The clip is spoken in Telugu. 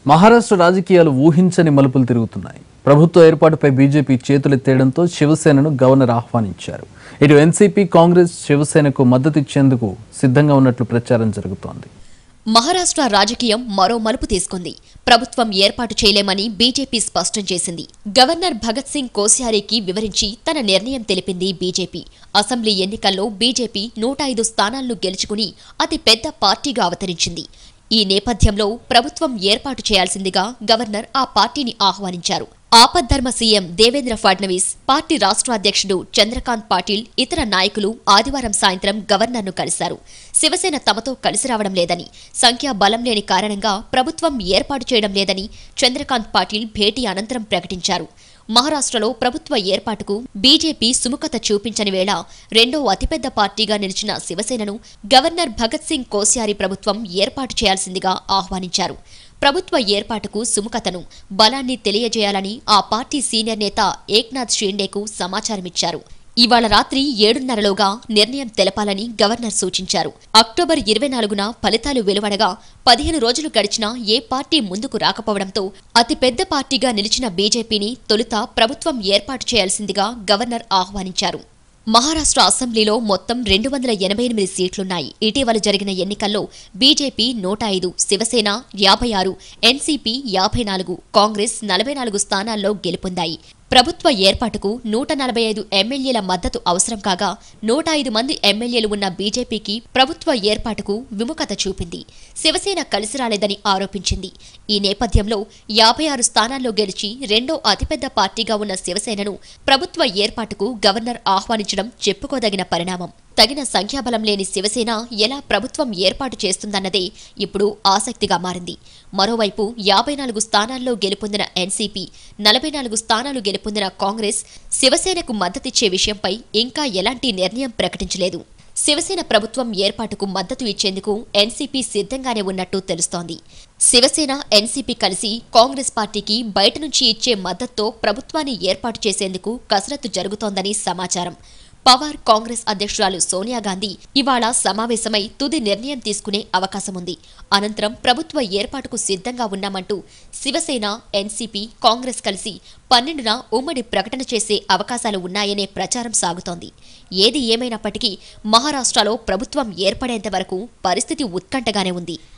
మహారాష్ట్ర రాజకీయాలు ఊహించని మలుపులు తిరుగుతున్నాయి ప్రభుత్వ ఏర్పాటుపై బీజేపీ చేతులెత్తేయడంతో శివసేనను గవర్నర్ ఆహ్వానించారు ఇటు ఎన్సీపీ కాంగ్రెస్ శివసేనకు మద్దతిచ్చేందుకు సిద్ధంగా ఉన్నట్లు ప్రచారం జరుగుతోంది మహారాష్ట్ర రాజకీయం మరో మలుపు తీసుకుంది ప్రభుత్వం ఏర్పాటు చేయలేమని బీజేపీ స్పష్టం చేసింది గవర్నర్ భగత్ సింగ్ కోశ్యారీకి వివరించి తన నిర్ణయం తెలిపింది బీజేపీ అసెంబ్లీ ఎన్నికల్లో బీజేపీ నూట ఐదు స్థానాలను గెలుచుకుని అతి పెద్ద పార్టీగా అవతరించింది ఈ నేపథ్యంలో ప్రభుత్వం ఏర్పాటు చేయాల్సిందిగా గవర్నర్ ఆ పార్టీని ఆహ్వానించారు ఆపద్ధర్మ సీఎం దేవేంద్ర ఫడ్నవీస్ పార్టీ రాష్ట్ర అధ్యక్షుడు చంద్రకాంత్ పాటిల్ ఇతర నాయకులు ఆదివారం సాయంత్రం గవర్నర్ను కలిశారు శివసేన తమతో కలిసి రావడం లేదని సంఖ్యా బలం లేని కారణంగా ప్రభుత్వం ఏర్పాటు చేయడం లేదని చంద్రకాంత్ పాటిల్ భేటీ అనంతరం ప్రకటించారు మహారాష్ట్రలో ప్రభుత్వ ఏర్పాటుకు బీజేపీ సుముఖత చూపించని వేళ రెండో అతిపెద్ద పార్టీగా నిలిచిన శివసేనను గవర్నర్ భగత్ సింగ్ కోశ్యారి ప్రభుత్వం ఏర్పాటు చేయాల్సిందిగా ఆహ్వానించారు ప్రభుత్వ ఏర్పాటుకు సుముఖతను బలాన్ని తెలియజేయాలని ఆ పార్టీ సీనియర్ నేత ఏక్నాథ్ షిండేకు సమాచారమిచ్చారు ఇవాళ రాత్రి ఏడున్నరలోగా నిర్ణయం తెలపాలని గవర్నర్ సూచించారు అక్టోబర్ ఇరవై నాలుగున ఫలితాలు వెలువడగా పదిహేను రోజులు గడిచినా ఏ పార్టీ ముందుకు రాకపోవడంతో అతిపెద్ద పార్టీగా నిలిచిన బీజేపీని తొలుత ప్రభుత్వం ఏర్పాటు చేయాల్సిందిగా గవర్నర్ ఆహ్వానించారు మహారాష్ట్ర అసెంబ్లీలో మొత్తం రెండు వందల ఎనభై ఎనిమిది సీట్లున్నాయి ఇటీవల జరిగిన ఎన్నికల్లో బీజేపీ నూట ఐదు శివసేన యాభై ఆరు ఎన్సీపీ యాభై నాలుగు కాంగ్రెస్ నలభై నాలుగు స్థానాల్లో గెలుపొందాయి ప్రభుత్వ ఏర్పాటుకు నూట నలభై ఐదు ఎమ్మెల్యేల మద్దతు అవసరం కాగా నూట ఐదు మంది ఎమ్మెల్యేలు ఉన్న బీజేపీకి ప్రభుత్వ ఏర్పాటుకు విముఖత చూపింది శివసేన కలిసి రాలేదని ఆరోపించింది ఈ నేపథ్యంలో యాభై ఆరు స్థానాల్లో గెలిచి రెండో అతిపెద్ద పార్టీగా ఉన్న శివసేనను ప్రభుత్వ ఏర్పాటుకు గవర్నర్ ఆహ్వానించడం చెప్పుకోదగిన పరిణామం తగిన సంఖ్యాబలం లేని శివసేన ఎలా ప్రభుత్వం ఏర్పాటు చేస్తుందన్నదే ఇప్పుడు ఆసక్తిగా మారింది మరోవైపు యాభై నాలుగు స్థానాల్లో గెలుపొందిన ఎన్సీపీ నలభై నాలుగు స్థానాలు గెలుపొందిన కాంగ్రెస్ శివసేనకు మద్దతిచ్చే విషయంపై ఇంకా ఎలాంటి నిర్ణయం ప్రకటించలేదు శివసేన ప్రభుత్వం ఏర్పాటుకు మద్దతు ఇచ్చేందుకు ఎన్సీపీ సిద్ధంగానే ఉన్నట్టు తెలుస్తోంది శివసేన ఎన్సీపీ కలిసి కాంగ్రెస్ పార్టీకి బయట నుంచి ఇచ్చే మద్దతుతో ప్రభుత్వాన్ని ఏర్పాటు చేసేందుకు కసరత్తు జరుగుతోందని సమాచారం పవార్ కాంగ్రెస్ అధ్యక్షురాలు సోనియా గాంధీ ఇవాళ సమావేశమై తుది నిర్ణయం తీసుకునే అవకాశం ఉంది అనంతరం ప్రభుత్వ ఏర్పాటుకు సిద్ధంగా ఉన్నామంటూ శివసేన ఎన్సీపీ కాంగ్రెస్ కలిసి పన్నెండున ఉమ్మడి ప్రకటన చేసే అవకాశాలు ఉన్నాయనే ప్రచారం సాగుతోంది ఏది ఏమైనప్పటికీ మహారాష్ట్రలో ప్రభుత్వం ఏర్పడేంత వరకు పరిస్థితి ఉత్కంఠగానే ఉంది